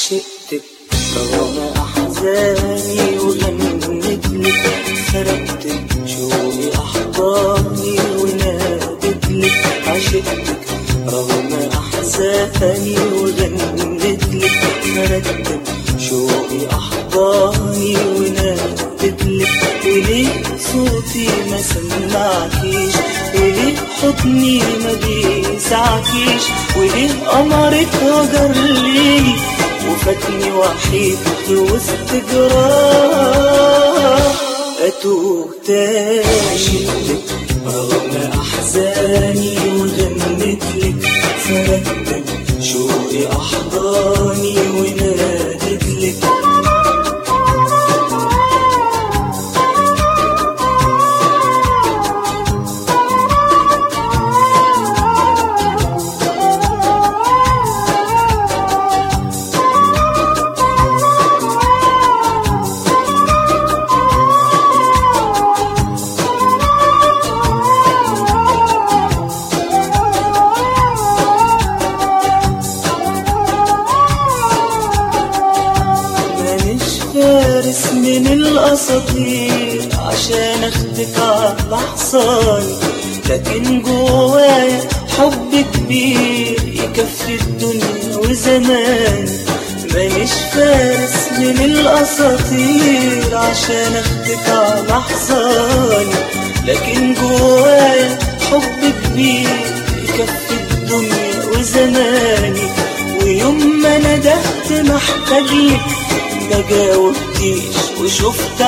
عشقتك رغم أحزاني وغنيت لك سرقتك شوقي أحضاني ونادت لك عشقتك رغم أحزاني وغنيت لك سرقتك شوقي أحضاني ونادت لك وليه صوتي ما سمعكيش وليه حضني ما بيسعكيش وليه قمرك هجر ليلي وفاتني وحيد في وسط جراح أتوه تاني عشقتك رغم أحزاني وغنيت لك فرقتك شوقي أحضاني ونادت لك مانيش فارس من الاساطير عشان اخدك على حصاني لكن جوايا حب كبير يكفي الدنيا وزمان مانيش فارس من الاساطير عشان اخدك على حصاني لكن جوايا حب كبير يكفي الدنيا وزماني ويوم ما ندهت محتاجلك ما جاوبتيش وشفت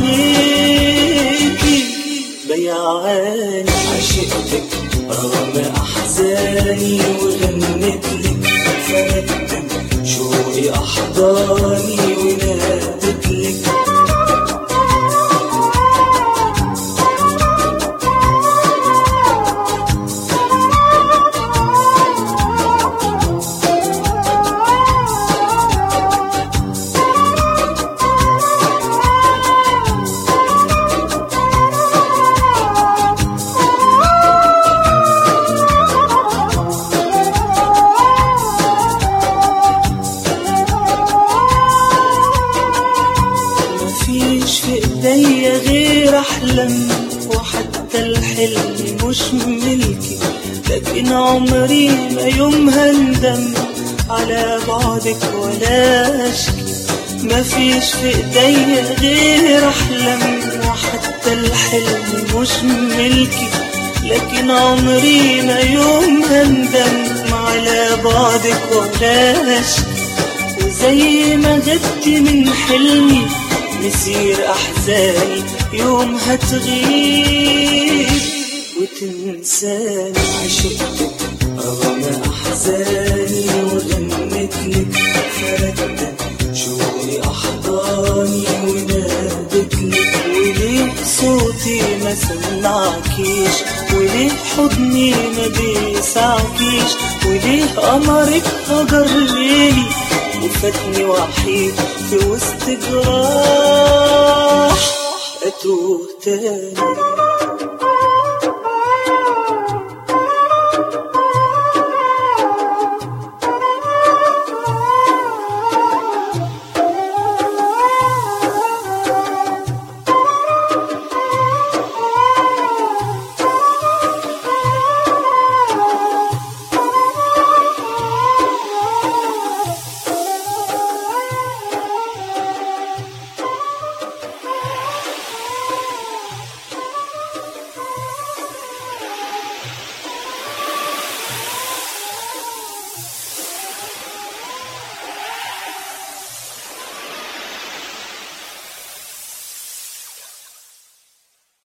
عينيكي بيعاني عشقتك رغم احزاني وغنيت لك فردت شوقي احضاني ونادت لك مفيش في ايديا غير احلم وحتى الحلم مش ملكي لكن عمري ما يوم هندم على بعدك ولا اشكي مفيش في ايديا غير احلم وحتى الحلم مش ملكي لكن عمري ما يوم هندم على بعدك ولا اشكي وزي ما غبت من حلمي مسير أحزاني يوم هتغيب وتنساني عشقتك رغم أحزاني وغنيت لك فردت شوقي أحضاني ونادت لك وليه صوتي ما سمعكيش وليه حضني ما بيسعكيش وليه قمرك هجر ليلي وفاتني وحيد في وسط جراح أتوه تاني